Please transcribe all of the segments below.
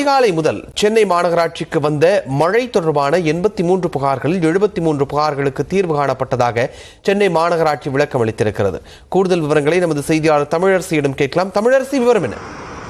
அதிகாலை முதல் சென்னை மாநகராட்சிக்கு வந்த மழை தொடர்பான எண்பத்தி மூன்று புகார்களில் எழுபத்தி மூன்று புகார்களுக்கு தீர்வு காணப்பட்டதாக சென்னை மாநகராட்சி விளக்கம் அளித்திருக்கிறது கூடுதல் விவரங்களை நமது செய்தியாளர் தமிழரசியிடம் கேட்கலாம் தமிழரசி விவரம் என்ன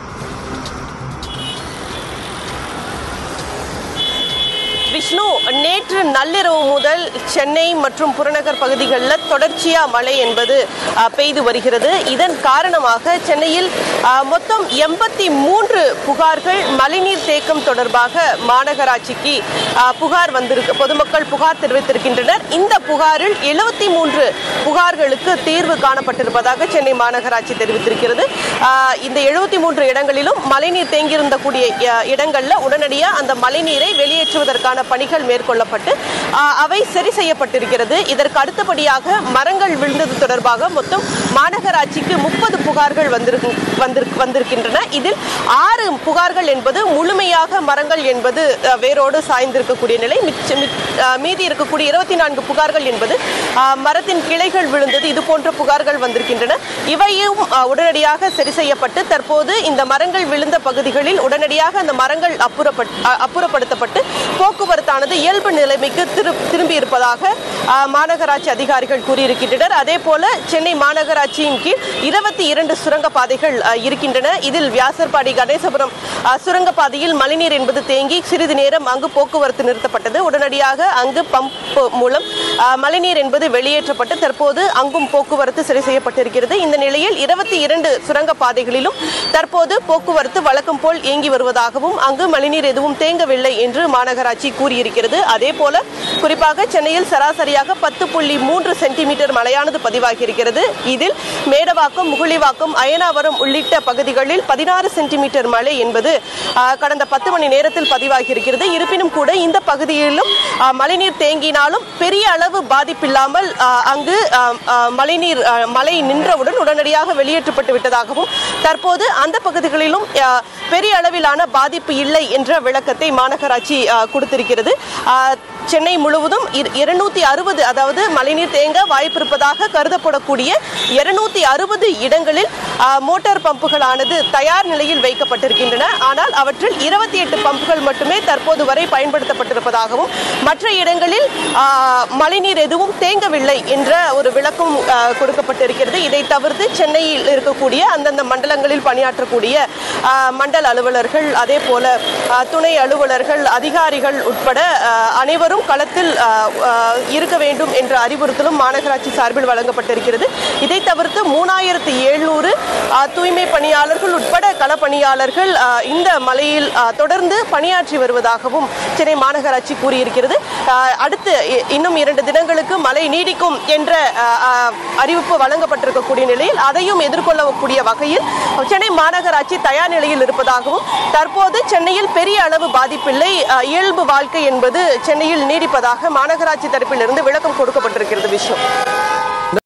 விஷ்ணு நேற்று நள்ளிரவு முதல் சென்னை மற்றும் புறநகர் பகுதிகளில் தொடர்ச்சியா மழை என்பது அஹ், பெய்து வருகிறது இதன் காரணமாக சென்னையில் அஹ், மொத்தம் எண்பத்தி மூன்று புகார்கள் மழைநீர் தேக்கம் தொடர்பாக மாநகராட்சிக்கு அஹ், புகார் வந்திருக்கு பொதுமக்கள் புகார் தெரிவித்திருக்கின்றனர் இந்த புகாரில் எழுபத்தி மூன்று புகார்களுக்கு தீர்வு காணப்பட்டிருப்பதாக சென்னை மாநகராட்சி தெரிவித்திருக்கிறது அஹ், இந்த எழுபத்தி மூன்று இடங்களிலும் மழைநீர் தேங்கியிருந்த கூடிய அஹ், இடங்கள்ல உடனடியாக அந்த மழைநீரை வெளியேற்றுவதற்கான பணிகள் மேற்கொள்ளப்பட்டு ஆஹ், அவை சரி செய்யப்பட்டிருக்கிறது இதற்கு அடுத்தபடியாக மரங்கள் விழுந்தது தொடர்பாக மொத்தம் மாநகராட்சிக்கு முப்பது புகார்கள் வந்திருக்கு வந்திருக்கு வந்திருக்கின்றன இதில் ஆறு புகார்கள் என்பது முழுமையாக மரங்கள் என்பது அஹ், வேரோடு சாய்ந்திருக்கக்கூடிய நிலை மிச்ச மிச்- ஆஹ், மீதி இருக்கக்கூடிய இருபத்தி நான்கு புகார்கள் என்பது ஆஹ், மரத்தின் கிளைகள் விழுந்தது இது போன்ற புகார்கள் வந்திருக்கின்றன இவையும் ஆஹ், உடனடியாக சரி செய்யப்பட்டு தற்போது இந்த மரங்கள் விழுந்த பகுதிகளில் உடனடியாக அந்த மரங்கள் அப்புறப்பட் அ- அப்புறப்படுத்தப்பட்டு போக்குவரத்தானது இயல்பு நிலைமைக்கு திரு திரும்பி இருப்பதாக ஆஹ், மாநகராட்சி அதிகாரிகள் கூறியிருக்கின்றனர் அதே போல சென்னை மாநகராட்சியின் கீழ் இருபத்தி இரண்டு சுரங்கப்பாதைகள் ஆஹ், இருக்கின்றன இதில் வியாசர்பாடி கணேசபுரம் ஆஹ், சுரங்கப்பாதையில் மழைநீர் என்பது தேங்கி சிறிது நேரம் அங்கு போக்குவரத்து நிறுத்தப்பட்டது உடனடியாக அங்கு பம்ப் மூலம் ஆஹ், மழைநீர் என்பது வெளியேற்றப்பட்டு தற்போது அங்கும் போக்குவரத்து சரி செய்யப்பட்டிருக்கிறது இந்த நிலையில் இருபத்தி இரண்டு சுரங்கப்பாதைகளிலும் தற்போது போக்குவரத்து வழக்கம் போல் இயங்கி வருவதாகவும் அங்கு மழைநீர் எதுவும் தேங்கவில்லை என்று மாநகராட்சி கூறியிருக்கிறது அதே போல குறிப்பாக சென்னையில் சராசரியாக பத்து புள்ளி மூன்று சென்டிமீட்டர் மழையானது பதிவாகியிருக்கிறது இதில் மேடவாக்கம் முகுளிவாக்கம் அயனாவரம் உள்ளிட்ட பகுதிகளில் பதினாறு சென்டிமீட்டர் மழை என்பது ஆஹ், கடந்த பத்து மணி நேரத்தில் பதிவாகியிருக்கிறது இருப்பினும் கூட இந்த பகுதியிலும் ஆஹ், மழைநீர் தேங்கினாலும் பெரிய அளவு பாதிப்பில்லாமல் ஆஹ், அங்கு ஆஹ், ஆஹ், மழைநீர் ஆஹ், மழை நின்றவுடன் உடனடியாக வெளியேற்றப்பட்டு விட்டதாகவும் தற்போது அந்த பகுதிகளிலும் ஆஹ், பெரிய அளவிலான பாதிப்பு இல்லை என்ற விளக்கத்தை மாநகராட்சி ஆஹ், கொடுத்திருக்கிறது ஆஹ், சென்னை முழுவதும் இருநூத்தி அறுபது அதாவது மழைநீர் தேங்க வாய்ப்பிருப்பதாக கருதப்படக்கூடிய இருநூத்தி அறுபது இடங்களில் ஆஹ், மோட்டார் பம்புகளானது தயார் நிலையில் வைக்கப்பட்டிருக்கின்றன ஆனால் அவற்றில் இருபத்தி எட்டு பம்புகள் மட்டுமே தற்போது வரை பயன்படுத்தப்பட்டிருப்பதாகவும் மற்ற இடங்களில் ஆஹ், மழைநீர் எதுவும் தேங்கவில்லை என்ற ஒரு விளக்கம் ஆஹ், கொடுக்கப்பட்டிருக்கிறது இதை தவிர்த்து சென்னையில் இருக்கக்கூடிய அந்தந்த மண்டலங்களில் பணியாற்றக்கூடிய ஆஹ், மண்டல அலுவலர்கள் அதே போல ஆஹ், துணை அலுவலர்கள் அதிகாரிகள் உட்பட ஆஹ், அனைவரும் களத்தில் ஆஹ், ஆஹ், இருக்க வேண்டும் என்ற அறிவுறுத்தலும் மாநகராட்சி சார்பில் வழங்கப்பட்டிருக்கிறது இதை தவிர்த்து மூணாயிரத்து எழுநூறு தூய்மை பணியாளர்கள் உட்பட களப்பணியாளர்கள் ஆஹ், இந்த மலையில் ஆஹ், தொடர்ந்து பணியாற்றி வருவதாகவும் சென்னை மாநகராட்சி கூறியிருக்கிறது ஆஹ், அடுத்து இ- இன்னும் இரண்டு தினங்களுக்கு மழை நீடிக்கும் என்ற ஆஹ், ஆஹ், அறிவிப்பு வழங்கப்பட்டிருக்கக்கூடிய நிலையில் அதையும் எதிர்கொள்ளக்கூடிய வகையில் சென்னை மாநகராட்சி தயார் நிலையில் இருப்பதாகவும் தற்போது சென்னையில் பெரிய அளவு பாதிப்பில்லை ஆஹ், இயல்பு வாழ்க்கை என்பது சென்னையில் நீடிப்பதாக மாநகராட்சி தரப்பிலிருந்து விளக்கம் கொடுக்கப்பட்டிருக்கிறது விஷ்ணு